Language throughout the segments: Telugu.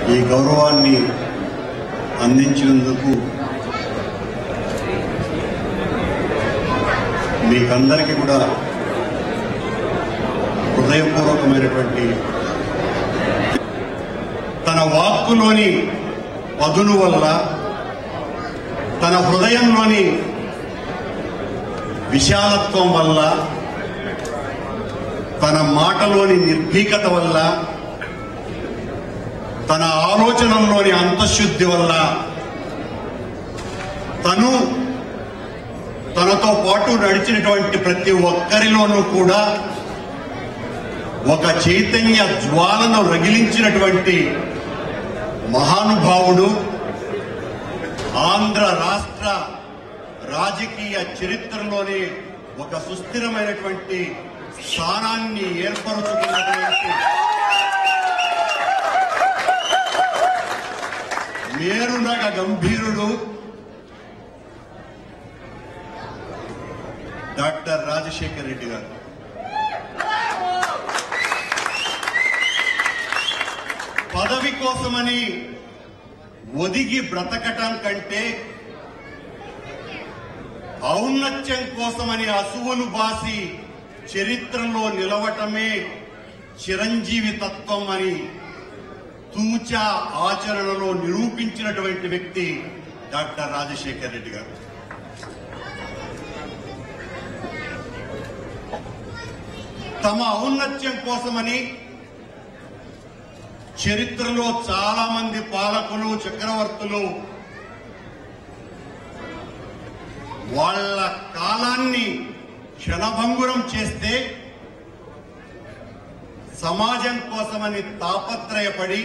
ఈ గౌరవాన్ని అందించినందుకు మీకందరికీ కూడా హృదయపూర్వకమైనటువంటి తన వాక్కులోని పదును వల్ల తన హృదయంలోని విశాలత్వం వల్ల తన మాటలోని నిర్భీకత వల్ల తన ఆలోచనల్లోని అంతఃశుద్ధి వల్ల తను తనతో పాటు నడిచినటువంటి ప్రతి ఒక్కరిలోనూ కూడా ఒక చైతన్య జ్వాలను రగిలించినటువంటి మహానుభావుడు ఆంధ్ర రాష్ట్ర రాజకీయ చరిత్రలోనే ఒక సుస్థిరమైనటువంటి స్థానాన్ని ఏర్పరచుకున్నటువంటి మేరునగ గంభీరుడు డాక్టర్ రాజశేఖర్ రెడ్డి గారు పదవి కోసమని ఒదిగి బ్రతకటం కంటే ఔన్నత్యం కోసమని అసువులు బాసి చరిత్రలో నిలవటమే చిరంజీవి తత్వం అని తూచా ఆచరణలో నిరూపించినటువంటి వ్యక్తి డాక్టర్ రాజశేఖర్ రెడ్డి గారు తమ ఔన్నత్యం కోసమని చరిత్రలో చాలా మంది పాలకులు చక్రవర్తులు వాళ్ళ కాలాన్ని క్షణభంగురం చేస్తే సమాజం కోసమని తాపత్రయపడి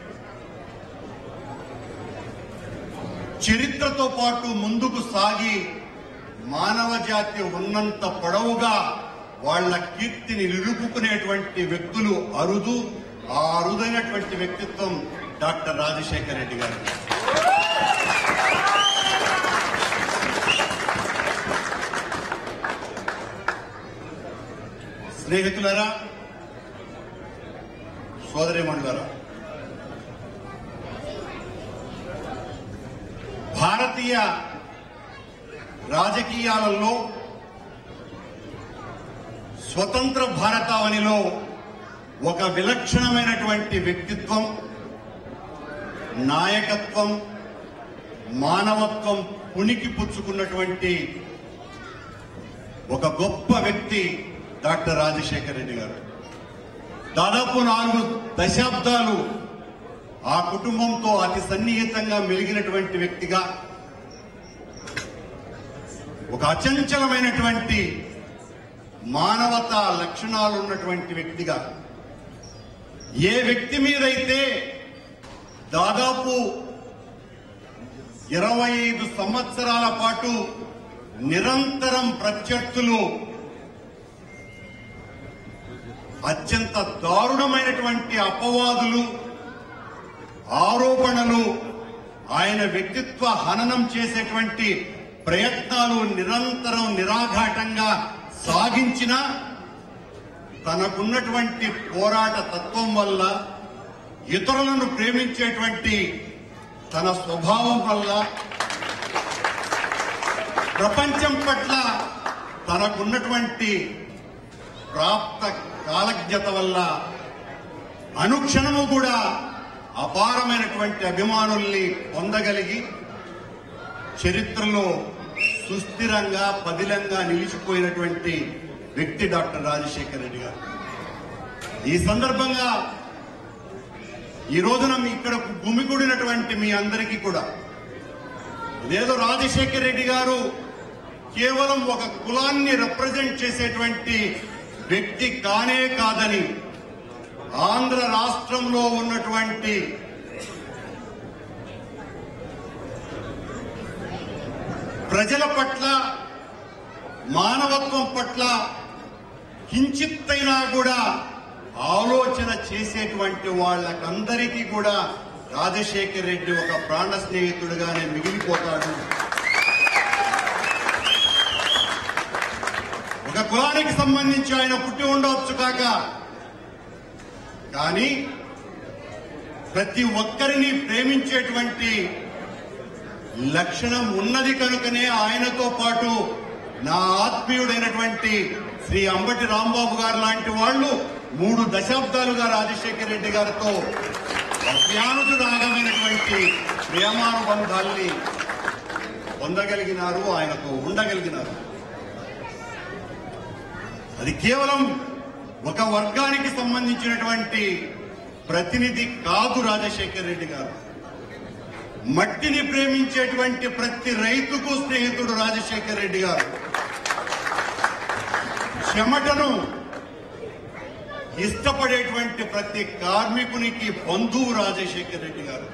చరిత్రతో పాటు ముందుకు సాగి మానవ జాతి ఉన్నంత పొడవుగా వాళ్ళ కీర్తిని నిలుపుకునేటువంటి వ్యక్తులు అరుదు ఆ అరుదైనటువంటి వ్యక్తిత్వం డాక్టర్ రాజశేఖర్ రెడ్డి గారు స్నేహితులారా సోదరిమణులారా భారతీయ రాజకీయాలలో స్వతంత్ర భారతావనిలో ఒక విలక్షణమైనటువంటి వ్యక్తిత్వం నాయకత్వం మానవత్వం పుణికి పుచ్చుకున్నటువంటి ఒక గొప్ప వ్యక్తి డాక్టర్ రాజశేఖర్ రెడ్డి గారు దాదాపు నాలుగు దశాబ్దాలు ఆ కుటుంబంతో అతి సన్నిహితంగా మెలిగినటువంటి వ్యక్తిగా ఒక అచంచలమైనటువంటి మానవతా లక్షణాలు ఉన్నటువంటి వ్యక్తిగా ఏ వ్యక్తి మీదైతే దాదాపు ఇరవై ఐదు సంవత్సరాల పాటు నిరంతరం ప్రత్యర్థులు అత్యంత దారుణమైనటువంటి అపవాదులు ఆరోపణలు ఆయన వ్యక్తిత్వ హననం చేసేటువంటి ప్రయత్నాలు నిరంతరం నిరాఘాటంగా సాగించిన తనకున్నటువంటి పోరాట తత్వం వల్ల ఇతరులను ప్రేమించేటువంటి తన స్వభావం వల్ల ప్రపంచం పట్ల తనకున్నటువంటి ప్రాప్త కాలజ్ఞత వల్ల అనుక్షణము కూడా అపారమైనటువంటి అభిమానుల్ని పొందగలిగి చరిత్రలో సుస్థిరంగా పదిలంగా నిలిచిపోయినటువంటి వ్యక్తి డాక్టర్ రాజశేఖర్ రెడ్డి గారు ఈ సందర్భంగా ఈ రోజున మీ ఇక్కడ గుమిగూడినటువంటి మీ అందరికీ కూడా ఇదేదో రాజశేఖర్ రెడ్డి గారు కేవలం ఒక కులాన్ని రిప్రజెంట్ చేసేటువంటి వ్యక్తి కానే కాదని ఆంధ్ర రాష్ట్రంలో ఉన్నటువంటి ప్రజల పట్ల మానవత్వం పట్ల కించిత్తైనా కూడా ఆలోచన చేసేటువంటి వాళ్ళకందరికీ కూడా రాజశేఖర్ రెడ్డి ఒక ప్రాణ స్నేహితుడిగానే మిగిలిపోతాడు ఒక కులానికి సంబంధించి ఆయన పుట్టి ఉండవచ్చు కాక కానీ ప్రతి ఒక్కరిని ప్రేమించేటువంటి లక్షణం ఉన్నది కనుకనే ఆయనతో పాటు నా ఆత్మీయుడైనటువంటి శ్రీ అంబటి రాంబాబు గారు లాంటి వాళ్ళు మూడు దశాబ్దాలుగా రాజశేఖర రెడ్డి గారితో అజ్ఞానురాగమైనటువంటి ప్రేమానుబంధాల్ని పొందగలిగినారు ఆయనతో ఉండగలిగినారు అది కేవలం ఒక వర్గానికి సంబంధించినటువంటి ప్రతినిధి కాదు రాజశేఖర రెడ్డి గారు మట్టిని ప్రేమించేటువంటి ప్రతి రైతుకు స్నేహితుడు రాజశేఖర రెడ్డి గారు చెమటను ఇష్టపడేటువంటి ప్రతి కార్మికునికి బంధువు రాజశేఖర రెడ్డి గారు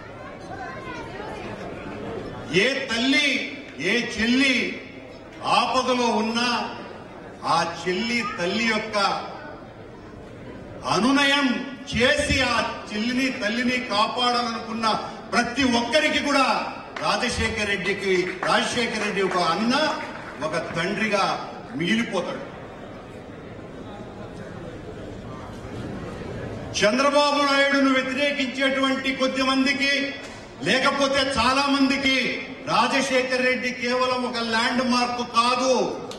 ఏ తల్లి ఏ చెల్లి ఆపదలో ఉన్నా ఆ చెల్లి తల్లి యొక్క అనునయం చేసి ఆ చెల్లిని తల్లిని కాపాడాలనుకున్న ప్రతి ఒక్కరికి కూడా రాజశేఖర రెడ్డికి రాజశేఖర రెడ్డి ఒక అన్న ఒక తండ్రిగా మిగిలిపోతాడు చంద్రబాబు నాయుడును వ్యతిరేకించేటువంటి కొద్ది మందికి లేకపోతే చాలా మందికి రాజశేఖర రెడ్డి కేవలం ఒక ల్యాండ్ మార్క్ కాదు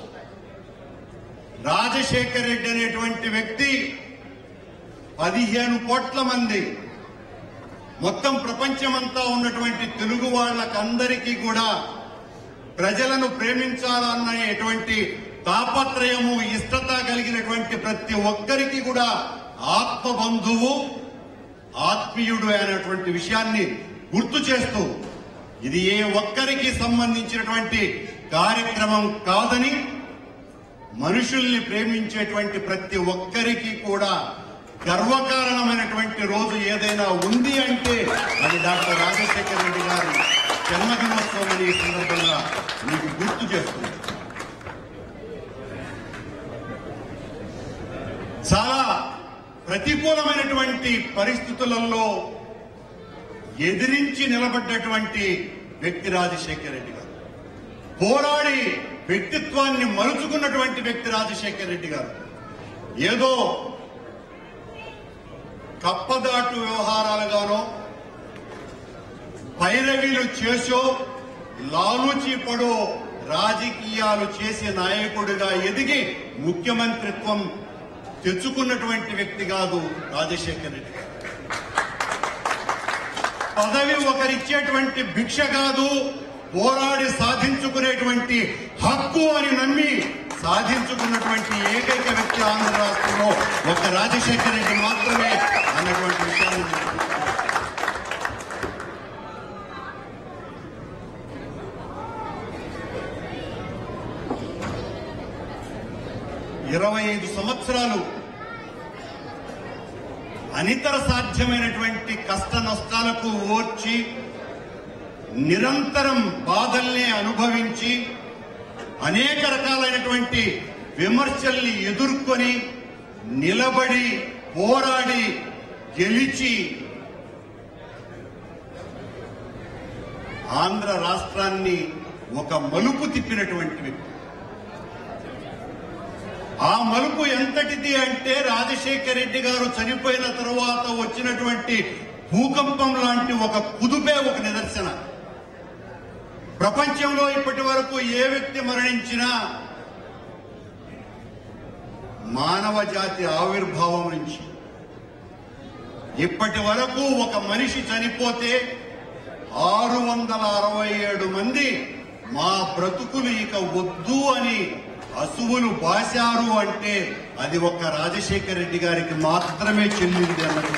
రాజశేఖర రెడ్డి అనేటువంటి వ్యక్తి పదిహేను కోట్ల మంది మొత్తం ప్రపంచమంతా ఉన్నటువంటి తెలుగు వాళ్ళకందరికీ కూడా ప్రజలను ప్రేమించాలనేటువంటి తాపత్రయము ఇష్టత కలిగినటువంటి ప్రతి ఒక్కరికి కూడా ఆత్మ బంధువు ఆత్మీయుడు అనేటువంటి విషయాన్ని గుర్తు చేస్తూ ఇది ఏ ఒక్కరికి సంబంధించినటువంటి కార్యక్రమం కాదని మనుషుల్ని ప్రేమించేటువంటి ప్రతి ఒక్కరికి కూడా గర్వకారణమైనటువంటి రోజు ఏదైనా ఉంది అంటే అది డాక్టర్ రాజశేఖర రెడ్డి గారి జన్మదినోత్సవం అని ఈ సందర్భంగా మీకు గుర్తు చేస్తుంది చాలా ప్రతికూలమైనటువంటి పరిస్థితులలో ఎదిరించి నిలబడ్డటువంటి వ్యక్తి రాజశేఖర రెడ్డి గారు పోరాడి వ్యక్తిత్వాన్ని మలుచుకున్నటువంటి వ్యక్తి రాజశేఖర రెడ్డి గారు ఏదో కప్పదాటు వ్యవహారాలుగానో పైరవీలు చేసో లాలూచి పడో రాజకీయాలు చేసే నాయకుడిగా ఎదిగి ముఖ్యమంత్రిత్వం తెచ్చుకున్నటువంటి వ్యక్తి కాదు రాజశేఖర రెడ్డి గారు పదవి ఒకరిచ్చేటువంటి భిక్ష కాదు పోరాడి సాధించుకునేటువంటి హక్కు అని నమ్మి సాధించుకున్నటువంటి ఏకైక వ్యక్తి ఆంధ్ర రాష్ట్రంలో ఒక రాజశేఖర రెడ్డి మాత్రమే అన్నటువంటి విషయాన్ని నేను గుర్తు ఇరవై ఐదు సంవత్సరాలు అనితర సాధ్యమైనటువంటి కష్ట నష్టాలకు ఓర్చి నిరంతరం బాధల్ని అనుభవించి అనేక రకాలైనటువంటి విమర్శల్ని ఎదుర్కొని నిలబడి పోరాడి గెలిచి ఆంధ్ర రాష్ట్రాన్ని ఒక మలుపు తిప్పినటువంటి వ్యక్తి ఆ మలుపు ఎంతటిది అంటే రాజశేఖర రెడ్డి గారు చనిపోయిన తరువాత వచ్చినటువంటి భూకంపం లాంటి ఒక కుదుపే ఒక నిదర్శన ప్రపంచంలో ఇప్పటి వరకు ఏ వ్యక్తి మరణించినా మానవ జాతి ఆవిర్భావం నుంచి ఇప్పటి వరకు ఒక మనిషి చనిపోతే ఆరు వందల అరవై ఏడు మంది మా బ్రతుకులు ఇక వద్దు అని అసువులు బాశారు అంటే అది ఒక్క రాజశేఖర రెడ్డి గారికి మాత్రమే చెల్లింది అన్నది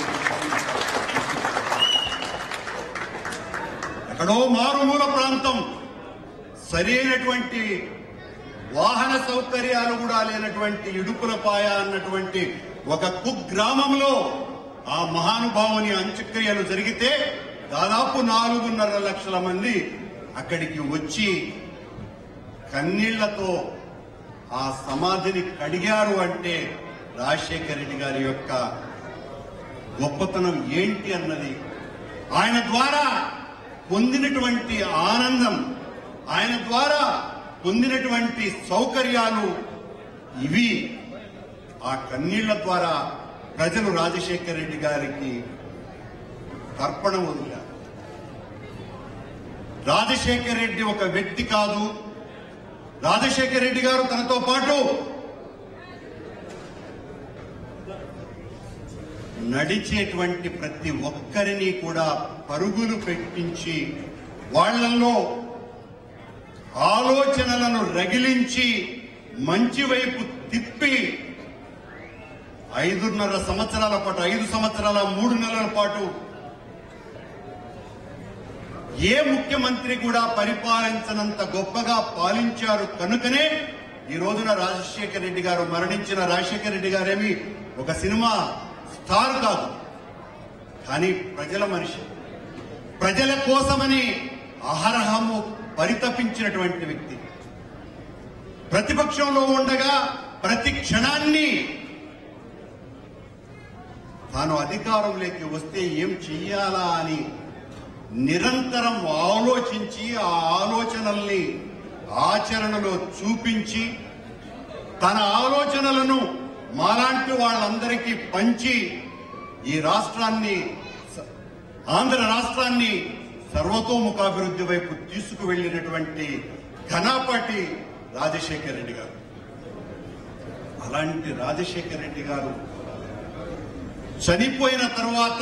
ఎక్కడో మారుమూల ప్రాంతం సరైనటువంటి వాహన సౌకర్యాలు కూడా లేనటువంటి ఇడుపులపాయ అన్నటువంటి ఒక కుగ్రామంలో ఆ మహానుభావుని అంత్యక్రియలు జరిగితే దాదాపు నాలుగున్నర లక్షల మంది అక్కడికి వచ్చి కన్నీళ్లతో ఆ సమాధిని కడిగారు అంటే రాజశేఖర రెడ్డి గారి యొక్క గొప్పతనం ఏంటి అన్నది ఆయన ద్వారా పొందినటువంటి ఆనందం ఆయన ద్వారా పొందినటువంటి సౌకర్యాలు ఇవి ఆ కన్నీళ్ల ద్వారా ప్రజలు రాజశేఖర రెడ్డి గారికి తర్పణం వదిలారు రాజశేఖర రెడ్డి ఒక వ్యక్తి కాదు రాజశేఖర రెడ్డి గారు తనతో పాటు నడిచేటువంటి ప్రతి ఒక్కరిని కూడా పరుగులు పెట్టించి వాళ్ళల్లో ఆలోచనలను రగిలించి మంచి వైపు తిప్పి ఐదున్నర సంవత్సరాల పాటు ఐదు సంవత్సరాల మూడు నెలల పాటు ఏ ముఖ్యమంత్రి కూడా పరిపాలించనంత గొప్పగా పాలించారు కనుకనే ఈ రోజున రాజశేఖర రెడ్డి గారు మరణించిన రాజశేఖర రెడ్డి గారేమి ఒక సినిమా స్టార్ కాదు కానీ ప్రజల మనిషి ప్రజల కోసమని అహరహము పరితపించినటువంటి వ్యక్తి ప్రతిపక్షంలో ఉండగా ప్రతి క్షణాన్ని తాను అధికారంలోకి వస్తే ఏం చెయ్యాలా అని నిరంతరం ఆలోచించి ఆ ఆలోచనల్ని ఆచరణలో చూపించి తన ఆలోచనలను మాలాంటి వాళ్ళందరికీ పంచి ఈ రాష్ట్రాన్ని స- ఆంధ్ర రాష్ట్రాన్ని సర్వతోముఖాభివృద్ధి వైపు తీసుకువెళ్లినటువంటి ఘనాపాటి రాజశేఖర రెడ్డి గారు అలాంటి రాజశేఖర రెడ్డి గారు చనిపోయిన తర్వాత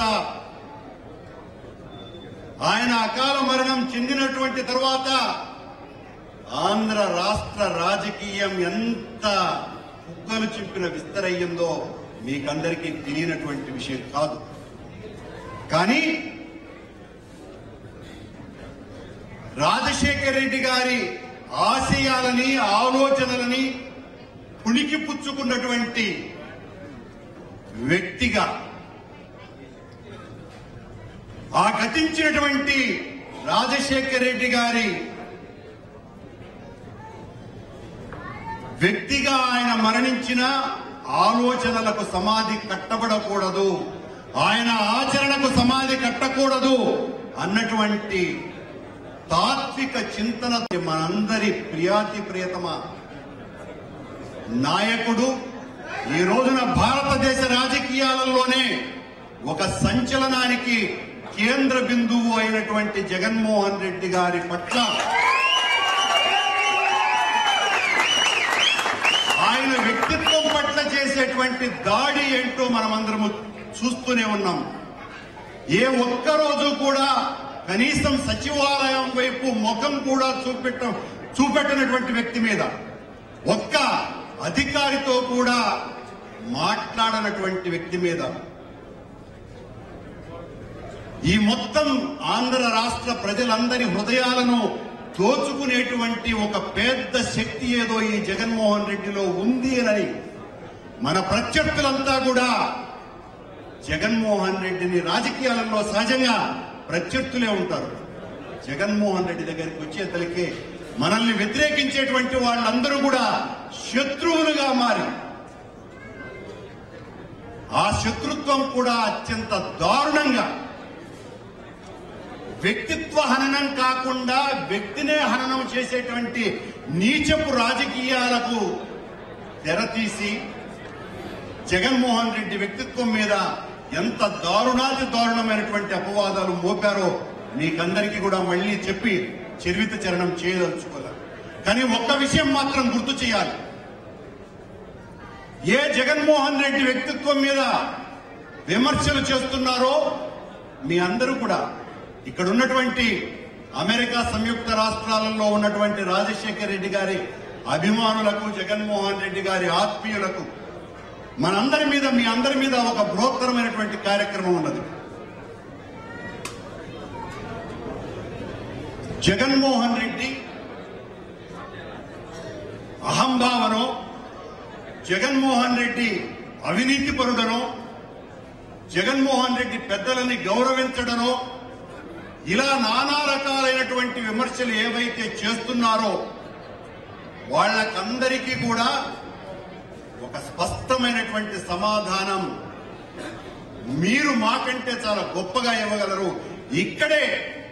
ఆయన అకాల మరణం చెందినటువంటి తర్వాత ఆంధ్ర రాష్ట్ర రాజకీయం ఎంత కుక్కలు చింపిన విస్తరయ్యిందో మీకందరికీ తెలియనటువంటి విషయం కాదు కానీ రాజశేఖర రెడ్డి గారి ఆశయాలని ఆలోచనలని పుణికి పుచ్చుకున్నటువంటి వ్యక్తిగా ఆ గతించినటువంటి రాజశేఖర రెడ్డి గారి వ్యక్తిగా ఆయన మరణించిన ఆలోచనలకు సమాధి కట్టబడకూడదు ఆయన ఆచరణకు సమాధి కట్టకూడదు అన్నటువంటి తాత్విక చింతన మనందరి ప్రియాతి ప్రియతమ నాయకుడు ఈ రోజున భారతదేశ రాజకీయాలలోనే ఒక సంచలనానికి కేంద్ర బిందువు అయినటువంటి జగన్మోహన్ రెడ్డి గారి పట్ల ఆయన వ్యక్తిత్వం పట్ల చేసేటువంటి దాడి ఏంటో మనమందరము చూస్తూనే ఉన్నాం ఏ ఒక్క రోజు కూడా కనీసం సచివాలయం వైపు ముఖం కూడా చూపెట్ట చూపెట్టనటువంటి వ్యక్తి మీద ఒక్క అధికారితో కూడా మాట్లాడనటువంటి వ్యక్తి మీద ఈ మొత్తం ఆంధ్ర రాష్ట్ర ప్రజలందరి హృదయాలను దోచుకునేటువంటి ఒక పెద్ద శక్తి ఏదో ఈ జగన్మోహన్ రెడ్డిలో ఉంది అని మన ప్రత్యర్థులంతా కూడా జగన్మోహన్ రెడ్డిని రాజకీయాలలో సహజంగా ప్రత్యర్థులే ఉంటారు జగన్మోహన్ రెడ్డి దగ్గరికి వచ్చేతలకే మనల్ని వ్యతిరేకించేటువంటి వాళ్ళందరూ కూడా శత్రువులుగా మారి ఆ శత్రుత్వం కూడా అత్యంత దారుణంగా వ్యక్తిత్వ హననం కాకుండా వ్యక్తినే హననం చేసేటువంటి నీచపు రాజకీయాలకు తెరతీసి జగన్మోహన్ రెడ్డి వ్యక్తిత్వం మీద ఎంత దారుణాతి దారుణమైనటువంటి అపవాదాలు మోపారో మీకందరికీ కూడా మళ్ళీ చెప్పి చరివిత చరణం చేయదలుచుకోవాలి కానీ ఒక్క విషయం మాత్రం గుర్తు చేయాలి ఏ జగన్మోహన్ రెడ్డి వ్యక్తిత్వం మీద విమర్శలు చేస్తున్నారో మీ అందరూ కూడా ఇక్కడ ఉన్నటువంటి అమెరికా సంయుక్త రాష్ట్రాలలో ఉన్నటువంటి రాజశేఖర్ రెడ్డి గారి అభిమానులకు జగన్మోహన్ రెడ్డి గారి ఆత్మీయులకు మనందరి మీద మీ అందరి మీద ఒక బృహత్తరమైనటువంటి కార్యక్రమం ఉన్నది జగన్మోహన్ రెడ్డి అహంభావనో జగన్మోహన్ రెడ్డి అవినీతి పరుడనో జగన్మోహన్ రెడ్డి పెద్దలని గౌరవించడనో ఇలా నానా రకాలైనటువంటి విమర్శలు ఏవైతే చేస్తున్నారో వాళ్ళకందరికీ కూడా ఒక స్పష్టమైనటువంటి సమాధానం మీరు మాకంటే చాలా గొప్పగా ఇవ్వగలరు ఇక్కడే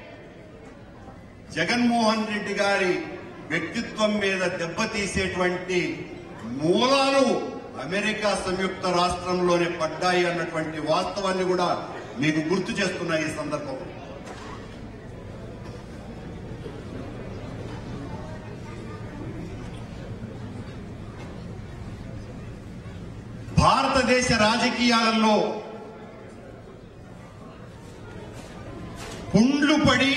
జగన్మోహన్ రెడ్డి గారి వ్యక్తిత్వం మీద దెబ్బతీసేటువంటి మూలాలు అమెరికా సంయుక్త రాష్ట్రంలోనే పడ్డాయి అన్నటువంటి వాస్తవాన్ని కూడా మీకు గుర్తు చేస్తున్న ఈ సందర్భం భారతదేశ రాజకీయాలలో పుండ్లు పడి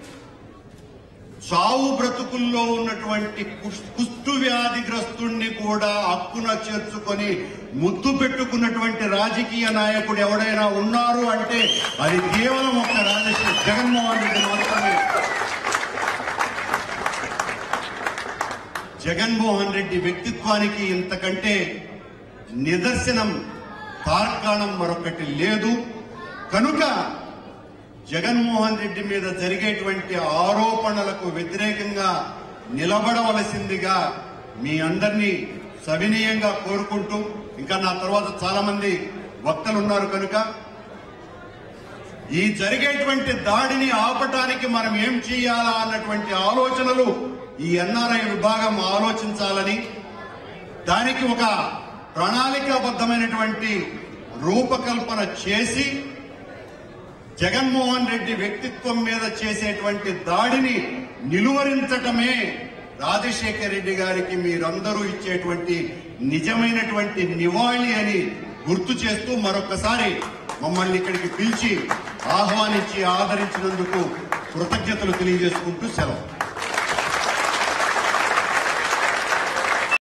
చావు బ్రతుకుల్లో ఉన్నటువంటి కుష్- కుష్టు వ్యాధిగ్రస్తుణ్ణి కూడా హక్కున చేర్చుకొని ముద్దు పెట్టుకున్నటువంటి రాజకీయ నాయకుడు ఎవడైనా ఉన్నారు అంటే అది కేవలం ఒక రాజకీయ జగన్మోహన్ రెడ్డి మాత్రమే జగన్మోహన్ రెడ్డి వ్యక్తిత్వానికి ఇంతకంటే నిదర్శనం తార్కాణం మరొకటి లేదు కనుక జగన్మోహన్ రెడ్డి మీద జరిగేటువంటి ఆరోపణలకు వ్యతిరేకంగా నిలబడవలసిందిగా మీ అందరినీ సవినీయంగా కోరుకుంటూ ఇంకా నా తర్వాత చాలా మంది వక్తలు ఉన్నారు కనుక ఈ జరిగేటువంటి దాడిని ఆపటానికి మనం ఏం చేయాలా అన్నటువంటి ఆలోచనలు ఈ ఎన్ఆర్ఐ విభాగం ఆలోచించాలని దానికి ఒక ప్రణాళికాబద్ధమైనటువంటి రూపకల్పన చేసి జగన్మోహన్ రెడ్డి వ్యక్తిత్వం మీద చేసేటువంటి దాడిని నిలువరించటమే రాజశేఖర్ రెడ్డి గారికి మీరందరూ ఇచ్చేటువంటి నిజమైనటువంటి నివాళి అని గుర్తు చేస్తూ మరొకసారి మమ్మల్ని ఇక్కడికి పిలిచి ఆహ్వానించి ఆదరించినందుకు కృతజ్ఞతలు తెలియజేసుకుంటూ సెలవు